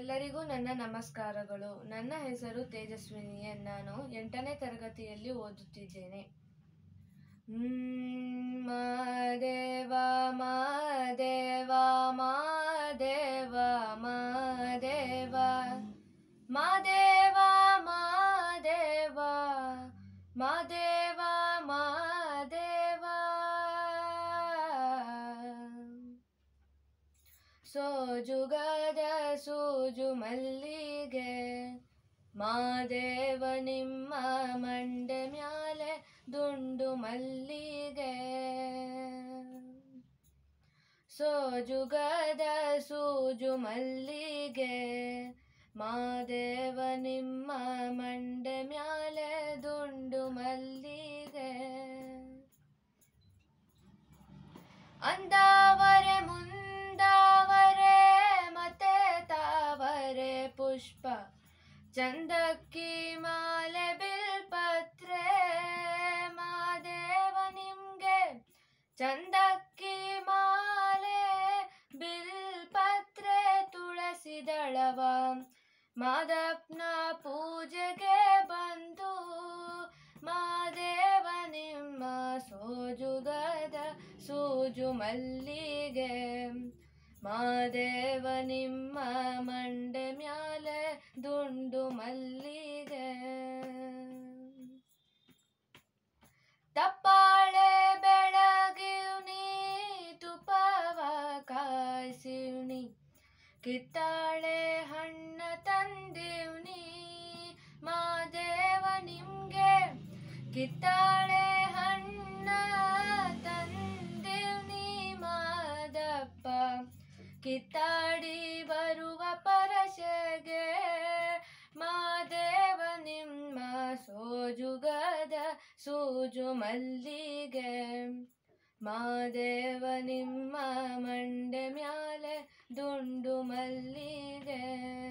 ಎಲ್ಲರಿಗೂ ನನ್ನ ನಮಸ್ಕಾರಗಳು ನನ್ನ ಹೆಸರು ತೇಜಸ್ವಿನಿ ನಾನು ಎಂಟನೇ ತರಗತಿಯಲ್ಲಿ ಓದುತ್ತಿದ್ದೇನೆ ಹ್ಮ್, ಮಾದೇವ ಮಾದೇವ ಮಾದೇವ ಮಾದೇವ ಮಾದೇವ ಮಾದೇವ ಮಾದೇವ ಮಾದೇವ ಸೋಜುಗದ ಸೂಜು ಮಲ್ಲಿಗೆ ಮಾದೇವ ನಿಮ್ಮ ಮಂಡೆ ಮ್ಯಾಲೆ ದುಂಡು ಮಲ್ಲಿಗೆ ಸೋಜುಗದ ಸೂಜು ಮಲ್ಲಿಗೆ ಮಾದೇವ ನಿಮ್ಮ ಮಂಡೆ ಮ್ಯಾಲೆ ದುಂಡು ಮಲ್ಲಿಗೆ ಅಂದಾವರೆ ಮುಂದಾವರೆ ಮತ್ತೆ ತಾವರೆ ಪುಷ್ಪ ಚಂದಕ್ಕಿ ಮಾಲೆ ಬಿಲ್ಪತ್ರೆ ಮಾದೇವ ನಿಮ್ಗೆ ಚಂದಕ್ಕಿ ಮಾಲೆ ಬಿಲ್ಪತ್ರೆ ತುಳಸಿ ದಳವ ಮಾದಪ್ಪನ ಪೂಜೆಗೆ ಬಂದು ಮಾದೇವ ನಿಮ್ಮ ಸೋಜುಗದ ಸೂಜು ಮಲ್ಲಿಗೆ ಮಾದೇವ ನಿಮ್ಮ ಮಂಡೆ ಮ್ಯಾಲೆ ದುಂಡು ಮಲ್ಲಿಗೆ ತಪ್ಪಾಳೆ ಬೆಳಗಿವ್ನಿ ತುಪವ ಕಾಯ್ಸಿವ್ನಿ ಕಿತ್ತಾಳೆ ಹಣ್ಣ ತಂದಿವ್ನಿ ಮಾದೇವ ನಿಮ್ಗೆ ಕಿತ್ತಾಳೆ ಹಣ್ಣ ತಂದಿವ್ನಿ ಮಾದಪ್ಪ ಕಿತ್ತಾಡಿ ಬರುವ ಪರಶೆಗೆ ಮಾದೇವ ನಿಮ್ಮ ಸೋಜುಗದ ಸೂಜು ಮಲ್ಲಿಗೆ ಮಾದೇವ ನಿಮ್ಮ ಮಂಡೆ ಮ್ಯಾಲೆ ದುಂಡು ಮಲ್ಲಿಗೆ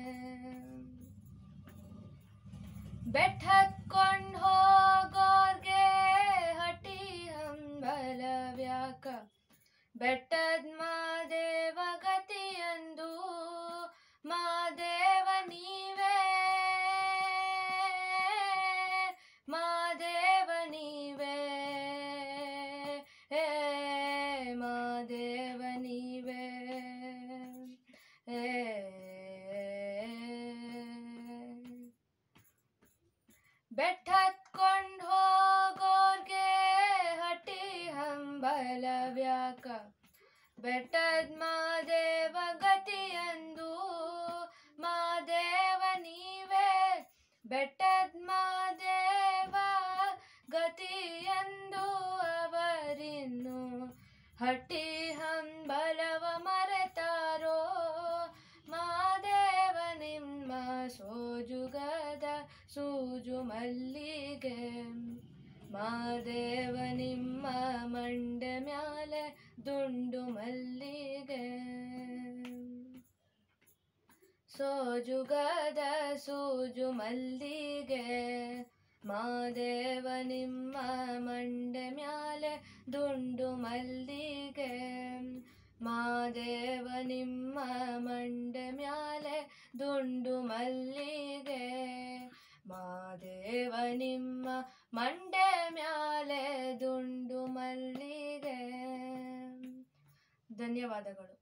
ಬೆಟ್ಟ ಹತ್ಕೊಂಡ್ ಹೋಗೋರ್ಗೆ ಹಟಿ ಹಂಬಲವ್ಯಾಕ ಬೆಟ್ಟದ ಮಾದೇವ ಗತಿಯಂದು ಮಾದೇವ ನೀವೇ ಮಾದೇವ ನೀವೇ ಹೇ ಮಾದೇವ ನೀವೇ ಹೇ ಬೆಟ್ಟ ಹತ್ಕೊಂಡ್ ಹೋಗೋರ್ಗೆ ಹಟಿ ಹಂಬಲವ್ಯಾಕ ಬೆಟ್ಟದ ಮಾದೇವ ಗತಿಯಂದು ಮಾದೇವ ನೀವೇ ಬೆಟ್ಟದ ಮಾದೇವ ಗತಿಯಂದು ಅವರಿನ್ನು ಹಟ್ಟಿ ಹಂಬಲವ ಮರೆತಾರೋ ಮಾದೇವ ನಿಮ್ಮ ಸೋಜುಗದ ಸೂಜು ಮಲ್ಲಿಗೆ ಮಾದೇವ ನಿಮ್ಮ ಮಂಡೆ ಮ್ಯಾಲೆ ದುಂಡು ಮಲ್ಲಿಗೆ ಸೋಜುಗದ ಸೂಜು ಮಲ್ಲಿಗೆ ಮಾದೇವ ನಿಮ್ಮ ಮಂಡೆ ಮ್ಯಾಲೆ ದುಂಡು ಮಲ್ಲಿಗೆ ಮಾದೇವ ನಿಮ್ಮ ಮಂಡೆ ಮ್ಯಾಲೆ ದುಂಡು ಮಲ್ಲಿಗೆ ಮಾದೇವ ನಿಮ್ಮ ಮಂಡೆ ಮ್ಯಾಲೆ ದುಂಡು ಮಲ್ಲಿಗೆ ಧನ್ಯವಾದಗಳು